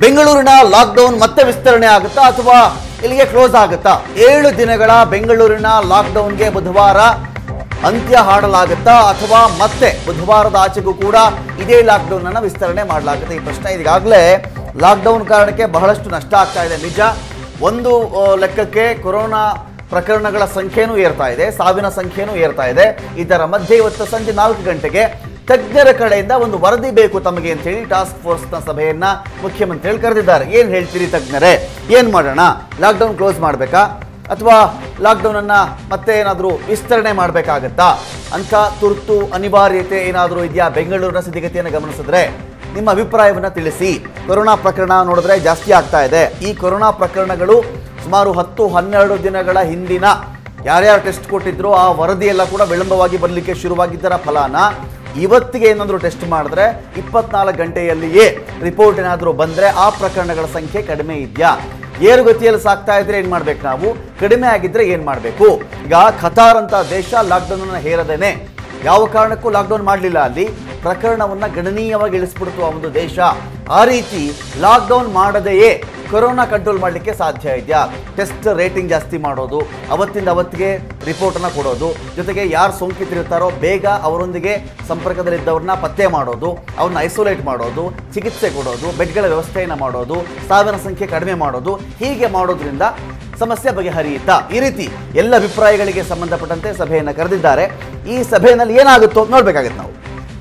ಬೆಂಗಳೂರಿನ ಲಾಕ್ಡೌನ್ ಮತ್ತೆ ವಿಸ್ತರಣೆ ಆಗುತ್ತಾ ಅಥವಾ ಇಲ್ಲಿಗೆ ಕ್ಲೋಸ್ ಆಗುತ್ತಾ ಏಳು ದಿನಗಳ ಬೆಂಗಳೂರಿನ ಲಾಕ್ಡೌನ್ಗೆ ಬುಧವಾರ ಅಂತ್ಯ ಹಾಡಲಾಗುತ್ತಾ ಅಥವಾ ಮತ್ತೆ ಬುಧವಾರದ ಆಚೆಗೂ ಕೂಡ ಇದೇ ಲಾಕ್ಡೌನ್ ಅನ್ನ ವಿಸ್ತರಣೆ ಮಾಡಲಾಗುತ್ತೆ ಈ ಪ್ರಶ್ನೆ ಈಗಾಗಲೇ ಲಾಕ್ಡೌನ್ ಕಾರಣಕ್ಕೆ ಬಹಳಷ್ಟು ನಷ್ಟ ಆಗ್ತಾ ಇದೆ ನಿಜ ಒಂದು ಆ, ಲೆಕ್ಕಕ್ಕೆ ಕೊರೋನಾ ಪ್ರಕರಣಗಳ ಸಂಖ್ಯೆನೂ ಏರ್ತಾ ಇದೆ ಸಾವಿನ ಸಂಖ್ಯೆನೂ ಏರ್ತಾ ಇದೆ ಇದರ ಮಧ್ಯೆ ಇವತ್ತು ಸಂಜೆ ನಾಲ್ಕು ಗಂಟೆಗೆ ತಜ್ಞರ ಕಡೆಯಿಂದ ಒಂದು ವರದಿ ಬೇಕು ತಮಗೆ ಅಂತ ಹೇಳಿ ಟಾಸ್ಕ್ ಫೋರ್ಸ್ನ ಸಭೆಯನ್ನ ಮುಖ್ಯಮಂತ್ರಿಗಳು ಕರೆದಿದ್ದಾರೆ ಏನ್ ಹೇಳ್ತೀರಿ ತಜ್ಞರೇ ಏನ್ ಮಾಡೋಣ ಲಾಕ್ಡೌನ್ ಕ್ಲೋಸ್ ಮಾಡಬೇಕಾ ಅಥವಾ ಲಾಕ್ಡೌನ್ ಅನ್ನ ಮತ್ತೆ ಏನಾದರೂ ವಿಸ್ತರಣೆ ಮಾಡಬೇಕಾಗತ್ತಾ ಅಂತ ತುರ್ತು ಅನಿವಾರ್ಯತೆ ಏನಾದರೂ ಇದೆಯಾ ಬೆಂಗಳೂರಿನ ಸ್ಥಿತಿಗತಿಯನ್ನು ಗಮನಿಸಿದ್ರೆ ನಿಮ್ಮ ಅಭಿಪ್ರಾಯವನ್ನ ತಿಳಿಸಿ ಕೊರೋನಾ ಪ್ರಕರಣ ನೋಡಿದ್ರೆ ಜಾಸ್ತಿ ಆಗ್ತಾ ಇದೆ ಈ ಕೊರೋನಾ ಪ್ರಕರಣಗಳು ಸುಮಾರು ಹತ್ತು ಹನ್ನೆರಡು ದಿನಗಳ ಹಿಂದಿನ ಯಾರ್ಯಾರು ಟೆಸ್ಟ್ ಕೊಟ್ಟಿದ್ರು ಆ ವರದಿಯೆಲ್ಲ ಕೂಡ ವಿಳಂಬವಾಗಿ ಬರಲಿಕ್ಕೆ ಶುರುವಾಗಿದ್ದರ ಫಲಾನ ಇವತ್ತಿಗೆ ಏನಾದರೂ ಟೆಸ್ಟ್ ಮಾಡಿದ್ರೆ ಇಪ್ಪತ್ನಾಲ್ಕು ಗಂಟೆಯಲ್ಲಿಯೇ ರಿಪೋರ್ಟ್ ಏನಾದರೂ ಬಂದರೆ ಆ ಪ್ರಕರಣಗಳ ಸಂಖ್ಯೆ ಕಡಿಮೆ ಇದೆಯಾ ಏರುಗತಿಯಲ್ಲಿ ಸಾಕ್ತಾ ಇದ್ರೆ ಏನು ಮಾಡ್ಬೇಕು ನಾವು ಕಡಿಮೆ ಆಗಿದ್ರೆ ಏನು ಮಾಡಬೇಕು ಈಗ ಖತಾರ್ ಅಂತ ದೇಶ ಲಾಕ್ಡೌನ್ ಹೇರದೇನೆ ಯಾವ ಕಾರಣಕ್ಕೂ ಲಾಕ್ಡೌನ್ ಮಾಡಲಿಲ್ಲ ಅಲ್ಲಿ ಪ್ರಕರಣವನ್ನ ಗಣನೀಯವಾಗಿ ಇಳಿಸ್ಬಿಡ್ತು ಆ ಒಂದು ದೇಶ ಆ ರೀತಿ ಲಾಕ್ಡೌನ್ ಮಾಡದೆಯೇ ಕೊರೋನಾ ಕಂಟ್ರೋಲ್ ಮಾಡಲಿಕ್ಕೆ ಸಾಧ್ಯ ಇದೆಯಾ ಟೆಸ್ಟ್ ರೇಟಿಂಗ್ ಜಾಸ್ತಿ ಮಾಡೋದು ಅವತ್ತಿಂದ ಅವತ್ತಿಗೆ ರಿಪೋರ್ಟನ್ನು ಕೊಡೋದು ಜೊತೆಗೆ ಯಾರು ಸೋಂಕಿತರಿರ್ತಾರೋ ಬೇಗ ಅವರೊಂದಿಗೆ ಸಂಪರ್ಕದಲ್ಲಿದ್ದವ್ರನ್ನ ಪತ್ತೆ ಮಾಡೋದು ಅವ್ರನ್ನ ಐಸೋಲೇಟ್ ಮಾಡೋದು ಚಿಕಿತ್ಸೆ ಕೊಡೋದು ಬೆಡ್ಗಳ ವ್ಯವಸ್ಥೆಯನ್ನು ಮಾಡೋದು ಸಾವಿನ ಸಂಖ್ಯೆ ಕಡಿಮೆ ಮಾಡೋದು ಹೀಗೆ ಮಾಡೋದ್ರಿಂದ ಸಮಸ್ಯೆ ಬಗೆಹರಿಯುತ್ತಾ ಈ ರೀತಿ ಎಲ್ಲ ಅಭಿಪ್ರಾಯಗಳಿಗೆ ಸಂಬಂಧಪಟ್ಟಂತೆ ಸಭೆಯನ್ನು ಕರೆದಿದ್ದಾರೆ ಈ ಸಭೆಯಲ್ಲಿ ಏನಾಗುತ್ತೋ ನೋಡ್ಬೇಕಾಗತ್ತೆ ನಾವು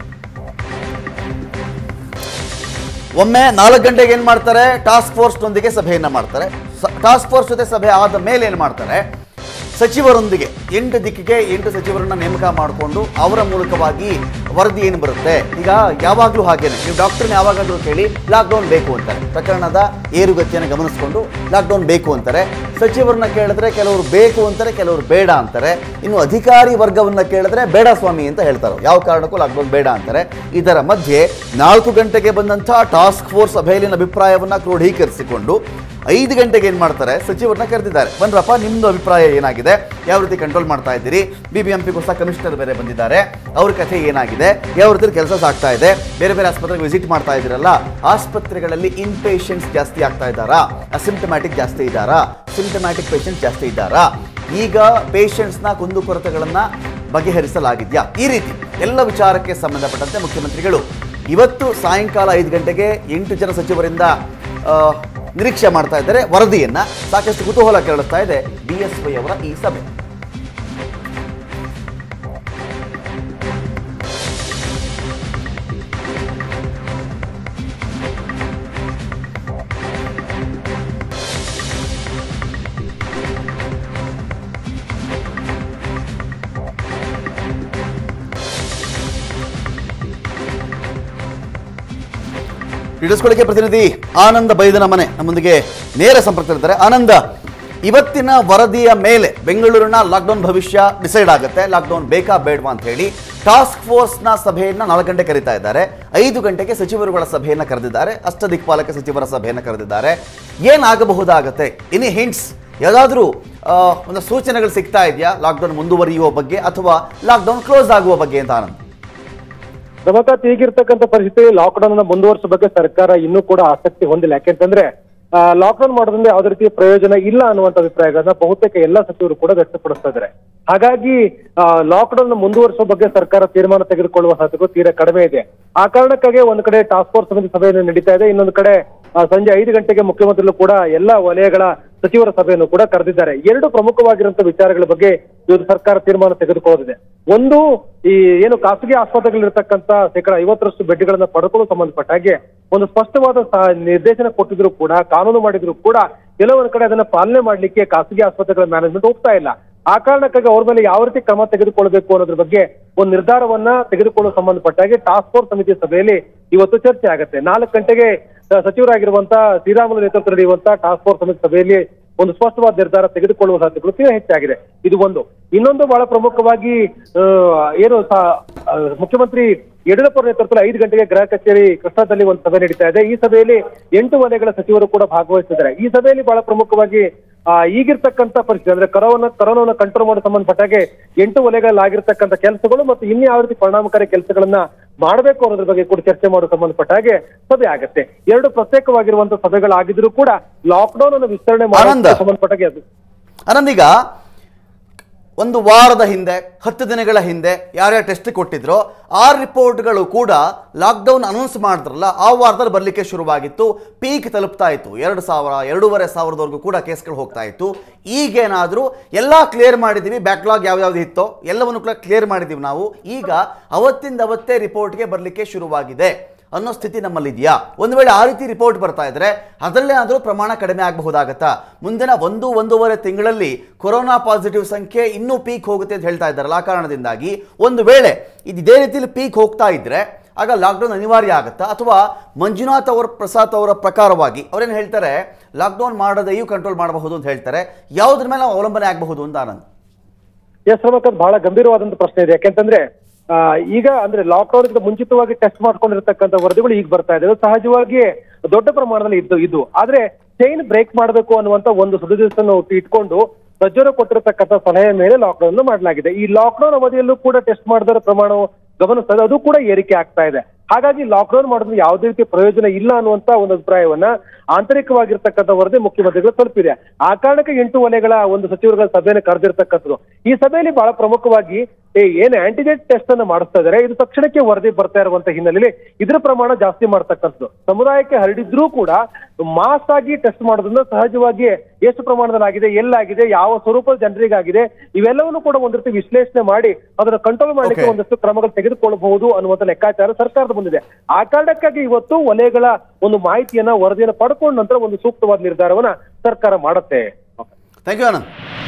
ಒಮ್ಮೆ ನಾಲ್ಕು ಗಂಟೆಗೆ ಏನು ಮಾಡ್ತಾರೆ ಟಾಸ್ಕ್ ಫೋರ್ಸ್ನೊಂದಿಗೆ ಸಭೆಯನ್ನು ಮಾಡ್ತಾರೆ ಟಾಸ್ಕ್ ಫೋರ್ಸ್ ಜೊತೆ ಸಭೆ ಆದ ಮೇಲೆ ಏನು ಮಾಡ್ತಾರೆ ಸಚಿವರೊಂದಿಗೆ ಎಂಟು ದಿಕ್ಕಿಗೆ ಎಂಟು ಸಚಿವರನ್ನ ನೇಮಕ ಮಾಡಿಕೊಂಡು ಅವರ ಮೂಲಕವಾಗಿ ವರದಿ ಏನು ಬರುತ್ತೆ ಈಗ ಯಾವಾಗಲೂ ಹಾಗೇನೆ ನೀವು ಡಾಕ್ಟರ್ನ ಯಾವಾಗಾದರೂ ಕೇಳಿ ಲಾಕ್ಡೌನ್ ಬೇಕು ಅಂತಾರೆ ಪ್ರಕರಣದ ಏರುಗತಿಯನ್ನು ಗಮನಿಸಿಕೊಂಡು ಲಾಕ್ಡೌನ್ ಬೇಕು ಅಂತಾರೆ ಸಚಿವರನ್ನ ಕೇಳಿದ್ರೆ ಕೆಲವರು ಬೇಕು ಅಂತಾರೆ ಕೆಲವರು ಬೇಡ ಅಂತಾರೆ ಇನ್ನು ಅಧಿಕಾರಿ ವರ್ಗವನ್ನ ಕೇಳಿದ್ರೆ ಬೇಡ ಸ್ವಾಮಿ ಅಂತ ಹೇಳ್ತಾರೆ ಯಾವ ಕಾರಣಕ್ಕೂ ಲಾಕ್ಡೌನ್ ಬೇಡ ಅಂತಾರೆ ಇದರ ಮಧ್ಯೆ ನಾಲ್ಕು ಗಂಟೆಗೆ ಬಂದಂಥ ಟಾಸ್ಕ್ ಫೋರ್ಸ್ ಸಭೆಯಲ್ಲಿನ ಅಭಿಪ್ರಾಯವನ್ನ ಕ್ರೋಢೀಕರಿಸಿಕೊಂಡು ಐದು ಗಂಟೆಗೆ ಏನು ಮಾಡ್ತಾರೆ ಸಚಿವರನ್ನ ಕರೆದಿದ್ದಾರೆ ಬನ್ರಪ್ಪ ನಿಮ್ದು ಅಭಿಪ್ರಾಯ ಏನಾಗಿದೆ ಯಾವ ರೀತಿ ಕಂಟ್ರೋಲ್ ಮಾಡ್ತಾ ಇದ್ದೀರಿ ಬಿ ಬಿ ಎಂ ಪಿ ಹೊಸ ಕಮಿಷನರ್ ಬೇರೆ ಬಂದಿದ್ದಾರೆ ಅವ್ರ ಕಥೆ ಏನಾಗಿದೆ ಯಾವ ರೀತಿ ಕೆಲಸ ಸಾಗ್ತಾ ಇದೆ ಬೇರೆ ಬೇರೆ ಆಸ್ಪತ್ರೆಗೆ ವಿಸಿಟ್ ಮಾಡ್ತಾ ಇದ್ದೀರಲ್ಲ ಆಸ್ಪತ್ರೆಗಳಲ್ಲಿ ಇನ್ ಪೇಷಂಟ್ಸ್ ಜಾಸ್ತಿ ಆಗ್ತಾ ಇದ್ದಾರಾ ಅಸಿಂಪ್ಟಮ್ಯಾಟಿಕ್ ಜಾಸ್ತಿ ಇದ್ದಾರಾ ಸಿಂಪ್ಟಮ್ಯಾಟಿಕ್ ಪೇಷಂಟ್ಸ್ ಜಾಸ್ತಿ ಇದ್ದಾರಾ ಈಗ ಪೇಷಂಟ್ಸ್ನ ಕುಂದುಕೊರತೆಗಳನ್ನು ಬಗೆಹರಿಸಲಾಗಿದೆಯಾ ಈ ರೀತಿ ಎಲ್ಲ ವಿಚಾರಕ್ಕೆ ಸಂಬಂಧಪಟ್ಟಂತೆ ಮುಖ್ಯಮಂತ್ರಿಗಳು ಇವತ್ತು ಸಾಯಂಕಾಲ ಐದು ಗಂಟೆಗೆ ಎಂಟು ಜನ ಸಚಿವರಿಂದ ಆ, ನಿರೀಕ್ಷೆ ಮಾಡ್ತಾ ಇದ್ದಾರೆ ವರದಿಯನ್ನ ಸಾಕಷ್ಟು ಕುತೂಹಲ ಕೆರಳಿಸ್ತಾ ಇದೆ ಬಿ ಎಸ್ ವೈ ಅವರ ಈ ಸಭೆ ಹಿಡಿಸ್ಕೊಳ್ಳಿಕ್ಕೆ ಪ್ರತಿನಿಧಿ ಆನಂದ ಬೈದನ ಮನೆ ನಮ್ಮೊಂದಿಗೆ ನೇರ ಸಂಪರ್ಕದಲ್ಲಿದ್ದಾರೆ ಆನಂದ ಇವತ್ತಿನ ವರದಿಯ ಮೇಲೆ ಬೆಂಗಳೂರಿನ ಲಾಕ್ಡೌನ್ ಭವಿಷ್ಯ ಡಿಸೈಡ್ ಆಗುತ್ತೆ ಲಾಕ್ಡೌನ್ ಬೇಕಾ ಬೇಡವಾ ಅಂತ ಹೇಳಿ ಟಾಸ್ಕ್ ಫೋರ್ಸ್ನ ಸಭೆಯನ್ನ ನಾಲ್ಕು ಗಂಟೆ ಕರೀತಾ ಇದ್ದಾರೆ ಐದು ಗಂಟೆಗೆ ಸಚಿವರುಗಳ ಸಭೆಯನ್ನ ಕರೆದಿದ್ದಾರೆ ಅಷ್ಟದಿಕ್ಪಾಲಕ ಸಚಿವರ ಸಭೆಯನ್ನ ಕರೆದಿದ್ದಾರೆ ಏನಾಗಬಹುದಾಗತ್ತೆ ಎನಿ ಹಿಂಟ್ಸ್ ಯಾವುದಾದ್ರೂ ಒಂದು ಸೂಚನೆಗಳು ಸಿಗ್ತಾ ಇದೆಯಾ ಲಾಕ್ಡೌನ್ ಮುಂದುವರಿಯುವ ಬಗ್ಗೆ ಅಥವಾ ಲಾಕ್ಡೌನ್ ಕ್ಲೋಸ್ ಆಗುವ ಬಗ್ಗೆ ಅಂತ ಆನಂದ್ ರಮಕಾತ್ ಈಗಿರ್ತಕ್ಕಂಥ ಪರಿಸ್ಥಿತಿ ಲಾಕ್ಡೌನ್ ಅನ್ನ ಮುಂದುವರಿಸೋ ಬಗ್ಗೆ ಸರ್ಕಾರ ಇನ್ನೂ ಕೂಡ ಆಸಕ್ತಿ ಹೊಂದಿಲ್ಲ ಯಾಕೆಂತಂದ್ರೆ ಲಾಕ್ಡೌನ್ ಮಾಡೋದ್ರಿಂದ ಯಾವುದೇ ರೀತಿ ಪ್ರಯೋಜನ ಇಲ್ಲ ಅನ್ನುವಂತ ಅಭಿಪ್ರಾಯಗಳನ್ನ ಬಹುತೇಕ ಎಲ್ಲ ಸಚಿವರು ಕೂಡ ವ್ಯಕ್ತಪಡಿಸ್ತಾ ಇದ್ದಾರೆ ಹಾಗಾಗಿ ಲಾಕ್ಡೌನ್ ಮುಂದುವರಿಸೋ ಬಗ್ಗೆ ಸರ್ಕಾರ ತೀರ್ಮಾನ ತೆಗೆದುಕೊಳ್ಳುವ ಸಾಧ್ಯತೆ ತೀರಾ ಕಡಿಮೆ ಇದೆ ಆ ಕಾರಣಕ್ಕಾಗಿ ಒಂದು ಕಡೆ ಟಾಸ್ಕ್ ಫೋರ್ಸ್ ಸಮಿತಿ ಸಭೆಯನ್ನು ನಡೀತಾ ಇದೆ ಇನ್ನೊಂದು ಕಡೆ ಆ, ಸಂಜೆ ಐದು ಗಂಟೆಗೆ ಮುಖ್ಯಮಂತ್ರಿಗಳು ಕೂಡ ಎಲ್ಲ ವಲಯಗಳ ಸಚಿವರ ಸಭೆಯನ್ನು ಕೂಡ ಕರೆದಿದ್ದಾರೆ ಎರಡು ಪ್ರಮುಖವಾಗಿರುವಂತಹ ವಿಚಾರಗಳ ಬಗ್ಗೆ ಇವತ್ತು ಸರ್ಕಾರ ತೀರ್ಮಾನ ತೆಗೆದುಕೊಳ್ಳೋದಿದೆ ಒಂದು ಈ ಏನು ಖಾಸಗಿ ಆಸ್ಪತ್ರೆಗಳಿರ್ತಕ್ಕಂಥ ಶೇಕಡ ಐವತ್ತರಷ್ಟು ಬೆಡ್ಗಳನ್ನ ಪಡ್ಕೊಳ್ಳೋ ಸಂಬಂಧಪಟ್ಟ ಹಾಗೆ ಒಂದು ಸ್ಪಷ್ಟವಾದ ಸ- ನಿರ್ದೇಶನ ಕೊಟ್ಟಿದ್ರು ಕೂಡ ಕಾನೂನು ಮಾಡಿದ್ರು ಕೂಡ ಕೆಲವೊಂದು ಕಡೆ ಅದನ್ನ ಪಾಲನೆ ಮಾಡ್ಲಿಕ್ಕೆ ಖಾಸಗಿ ಆಸ್ಪತ್ರೆಗಳ ಮ್ಯಾನೇಜ್ಮೆಂಟ್ ಹೋಗ್ತಾ ಇಲ್ಲ ಆ ಕಾರಣಕ್ಕಾಗಿ ಅವ್ರ ಮೇಲೆ ಯಾವ ರೀತಿ ಕ್ರಮ ತೆಗೆದುಕೊಳ್ಬೇಕು ಅನ್ನೋದ್ರ ಬಗ್ಗೆ ಒಂದು ನಿರ್ಧಾರವನ್ನ ತೆಗೆದುಕೊಳ್ಳೋ ಸಂಬಂಧಪಟ್ಟ ಹಾಗೆ ಟಾಸ್ಕ್ ಫೋರ್ಸ್ ಸಮಿತಿ ಸಭೆಯಲ್ಲಿ ಇವತ್ತು ಚರ್ಚೆ ಆಗುತ್ತೆ ನಾಲ್ಕು ಗಂಟೆಗೆ ಆ, ಸಚಿವರಾಗಿರುವಂತ ಶ್ರೀರಾಮುಲು ನೇತೃತ್ವ ನಡೆಯುವಂತ ಟಾಸ್ಕ್ ಫೋರ್ಸ್ ಸಮಿತಿ ಸಭೆಯಲ್ಲಿ ಒಂದು ಸ್ಪಷ್ಟವಾದ ನಿರ್ಧಾರ ತೆಗೆದುಕೊಳ್ಳುವ ಸಾಧ್ಯತೆಗಳು ತೀರಾ ಹೆಚ್ಚಾಗಿದೆ ಇದು ಒಂದು ಇನ್ನೊಂದು ಬಹಳ ಪ್ರಮುಖವಾಗಿ ಆ, ಏನು ಸಾ- ಆ, ಮುಖ್ಯಮಂತ್ರಿ ಯಡಿಯೂರಪ್ಪ ನೇತೃತ್ವದಲ್ಲಿ ಐದು ಗಂಟೆಗೆ ಗೃಹ ಕಚೇರಿ ಕೃಷ್ಣದಲ್ಲಿ ಒಂದು ಸಭೆ ನಡೀತಾ ಇದೆ ಈ ಸಭೆಯಲ್ಲಿ ಎಂಟು ವಲಯಗಳ ಸಚಿವರು ಕೂಡ ಭಾಗವಹಿಸಿದ್ದಾರೆ ಈ ಸಭೆಯಲ್ಲಿ ಬಹಳ ಪ್ರಮುಖವಾಗಿ ಆ, ಈಗಿರ್ತಕ್ಕಂಥ ಪರಿಸ್ಥಿತಿ ಅಂದ್ರೆ ಕರೋನಾ ಕರೋನಾವನ್ನು ಕಂಟ್ರೋಲ್ ಮಾಡೋ ಸಂಬಂಧಪಟ್ಟಾಗೆ ಎಂಟು ವಲಯಗಳಾಗಿರ್ತಕ್ಕಂಥ ಕೆಲಸಗಳು ಮತ್ತು ಇನ್ಯಾವ ರೀತಿ ಪರಿಣಾಮಕಾರಿ ಕೆಲಸಗಳನ್ನ ಮಾಡಬೇಕು ಅನ್ನೋದ್ರ ಬಗ್ಗೆ ಕೂಡ ಚರ್ಚೆ ಮಾಡೋ ಸಂಬಂಧಪಟ್ಟ ಹಾಗೆ ಸಭೆ ಆಗತ್ತೆ ಎರಡು ಪ್ರತ್ಯೇಕವಾಗಿರುವಂತಹ ಸಭೆಗಳಾಗಿದ್ರು ಕೂಡ ಲಾಕ್ಡೌನ್ ಅನ್ನು ವಿಸ್ತರಣೆ ಆನಂದ. ಮಾಡೋದಕ್ಕೆ ಸಂಬಂಧಪಟ್ಟಾಗೆ ಅದು ಆನಂದ್ ಈಗ ಒಂದು ವಾರದ ಹಿಂದೆ ಹತ್ತು ದಿನಗಳ ಹಿಂದೆ ಯಾರ್ಯಾರು ಟೆಸ್ಟ್ ಕೊಟ್ಟಿದ್ರೋ ಆ ರಿಪೋರ್ಟ್ಗಳು ಕೂಡ ಲಾಕ್ಡೌನ್ ಅನೌನ್ಸ್ ಮಾಡಿದ್ರಲ್ಲ ಆ ವಾರದಲ್ಲಿ ಬರಲಿಕ್ಕೆ ಶುರುವಾಗಿತ್ತು ಪೀಕ್ ತಲುಪ್ತಾ ಇತ್ತು ಎರಡು ಸಾವಿರ ಎರಡೂವರೆ ಸಾವಿರದವರೆಗೂ ಕೂಡ ಕೇಸ್ಗಳು ಹೋಗ್ತಾ ಇತ್ತು ಈಗೇನಾದರೂ ಎಲ್ಲ ಕ್ಲಿಯರ್ ಮಾಡಿದ್ದೀವಿ ಬ್ಯಾಕ್ಲಾಗ್ ಯಾವ್ಯಾವ್ದು ಇತ್ತೋ ಎಲ್ಲವನ್ನು ಕೂಡ ಕ್ಲಿಯರ್ ಮಾಡಿದ್ದೀವಿ ನಾವು ಈಗ ಅವತ್ತಿಂದ ಅವತ್ತೇ ರಿಪೋರ್ಟ್ಗೆ ಬರಲಿಕ್ಕೆ ಶುರುವಾಗಿದೆ ಅನ್ನೋ ಸ್ಥಿತಿ ನಮ್ಮಲ್ಲಿದೆಯಾ ಒಂದು ವೇಳೆ ಆ ರೀತಿ ರಿಪೋರ್ಟ್ ಬರ್ತಾ ಇದ್ರೆ ಅದರಲ್ಲೇನಾದರೂ ಪ್ರಮಾಣ ಕಡಿಮೆ ಆಗಬಹುದಾಗತ್ತಾ ಮುಂದಿನ ಒಂದು ಒಂದೂವರೆ ತಿಂಗಳಲ್ಲಿ ಕೊರೋನಾ ಪಾಸಿಟಿವ್ ಸಂಖ್ಯೆ ಇನ್ನೂ ಪೀಕ್ ಹೋಗುತ್ತೆ ಅಂತ ಹೇಳ್ತಾ ಇದ್ದಾರಲ್ಲ ಆ ಕಾರಣದಿಂದಾಗಿ ಒಂದು ವೇಳೆ ಇದು ಇದೇ ರೀತಿಯಲ್ಲಿ ಪೀಕ್ ಹೋಗ್ತಾ ಇದ್ರೆ ಆಗ ಲಾಕ್ಡೌನ್ ಅನಿವಾರ್ಯ ಆಗುತ್ತಾ ಅಥವಾ ಮಂಜುನಾಥ್ ಅವರ ಪ್ರಸಾದ್ ಅವರ ಪ್ರಕಾರವಾಗಿ ಅವರೇನು ಹೇಳ್ತಾರೆ ಲಾಕ್ಡೌನ್ ಮಾಡದೆಯೂ ಕಂಟ್ರೋಲ್ ಮಾಡಬಹುದು ಅಂತ ಹೇಳ್ತಾರೆ ಯಾವುದ್ರ ಮೇಲೆ ನಾವು ಅವಲಂಬನೆ ಆಗಬಹುದು ಅಂತ ಆನಂದ್ ಎಸ್ ರಮಕತ್ ಬಹಳ ಗಂಭೀರವಾದಂತ ಪ್ರಶ್ನೆ ಇದೆ ಯಾಕೆಂತಂದ್ರೆ ಆ, ಈಗ ಅಂದ್ರೆ ಲಾಕ್ಡೌನ್ ಇಂದ ಮುಂಚಿತವಾಗಿ ಟೆಸ್ಟ್ ಮಾಡ್ಕೊಂಡಿರ್ತಕ್ಕಂಥ ವರದಿಗಳು ಈಗ ಬರ್ತಾ ಇದೆ ಅದು ಸಹಜವಾಗಿ ದೊಡ್ಡ ಪ್ರಮಾಣದಲ್ಲಿ ಇದ್ದು ಇದು ಆದ್ರೆ ಚೈನ್ ಬ್ರೇಕ್ ಮಾಡಬೇಕು ಅನ್ನುವಂತ ಒಂದು ಸದುದ್ದೇಶವನ್ನು ಇಟ್ಕೊಂಡು ತಜ್ಞರು ಕೊಟ್ಟಿರತಕ್ಕಂಥ ಸಲಹೆ ಮೇಲೆ ಲಾಕ್ಡೌನ್ ಮಾಡಲಾಗಿದೆ ಈ ಲಾಕ್ಡೌನ್ ಅವಧಿಯಲ್ಲೂ ಕೂಡ ಟೆಸ್ಟ್ ಮಾಡಿದರ ಪ್ರಮಾಣವು ಗಮನಿಸ್ತದೆ ಅದು ಕೂಡ ಏರಿಕೆ ಆಗ್ತಾ ಇದೆ ಹಾಗಾಗಿ ಲಾಕ್ಡೌನ್ ಮಾಡೋದ್ರಿಂದ ಯಾವುದೇ ರೀತಿ ಪ್ರಯೋಜನ ಇಲ್ಲ ಅನ್ನುವಂತ ಒಂದು ಅಭಿಪ್ರಾಯವನ್ನ ಆಂತರಿಕವಾಗಿರ್ತಕ್ಕಂಥ ವರದಿ ಮುಖ್ಯಮಂತ್ರಿಗಳು ತಲುಪಿದೆ ಆ ಕಾರಣಕ್ಕೆ ಎಂಟು ವಲಯಗಳ ಒಂದು ಸಚಿವರುಗಳ ಸಭೆಯನ್ನು ಕರೆದಿರ್ತಕ್ಕಂಥದ್ದು ಈ ಸಭೆಯಲ್ಲಿ ಬಹಳ ಪ್ರಮುಖವಾಗಿ ಏ ಏನ್ ಆಂಟಿಜೆನ್ ಟೆಸ್ಟ್ ಅನ್ನು ಮಾಡಿಸ್ತಾ ಇದಾರೆ ಇದು ತಕ್ಷಣಕ್ಕೆ ವರದಿ ಬರ್ತಾ ಇರುವಂತ ಹಿನ್ನೆಲೆಯಲ್ಲಿ ಇದರ ಪ್ರಮಾಣ ಜಾಸ್ತಿ ಮಾಡ್ತಕ್ಕಂಥದ್ದು ಸಮುದಾಯಕ್ಕೆ ಹರಡಿದ್ರೂ ಕೂಡ ಮಾಸ್ ಆಗಿ ಟೆಸ್ಟ್ ಮಾಡೋದ್ರಿಂದ ಸಹಜವಾಗಿ ಎಷ್ಟು ಪ್ರಮಾಣದಲ್ಲಿ ಆಗಿದೆ ಎಲ್ಲಾಗಿದೆ ಯಾವ ಸ್ವರೂಪದ ಜನರಿಗಾಗಿದೆ ಇವೆಲ್ಲವನ್ನು ಕೂಡ ಒಂದ್ ರೀತಿ ವಿಶ್ಲೇಷಣೆ ಮಾಡಿ ಅದನ್ನ ಕಂಟ್ರೋಲ್ ಮಾಡಲಿಕ್ಕೆ Okay. ಒಂದಷ್ಟು ಕ್ರಮಗಳು ತೆಗೆದುಕೊಳ್ಳಬಹುದು ಅನ್ನುವಂತ ಲೆಕ್ಕಾಚಾರ ಸರ್ಕಾರದ ಮುಂದಿದೆ ಆ ಕಾರಣಕ್ಕಾಗಿ ಇವತ್ತು ವಲಯಗಳ ಒಂದು ಮಾಹಿತಿಯನ್ನ ವರದಿಯನ್ನು ಪಡ್ಕೊಂಡ ನಂತರ ಒಂದು ಸೂಕ್ತವಾದ ನಿರ್ಧಾರವನ್ನ ಸರ್ಕಾರ ಮಾಡುತ್ತೆ ಥ್ಯಾಂಕ್ ಯು ಆನಂದ್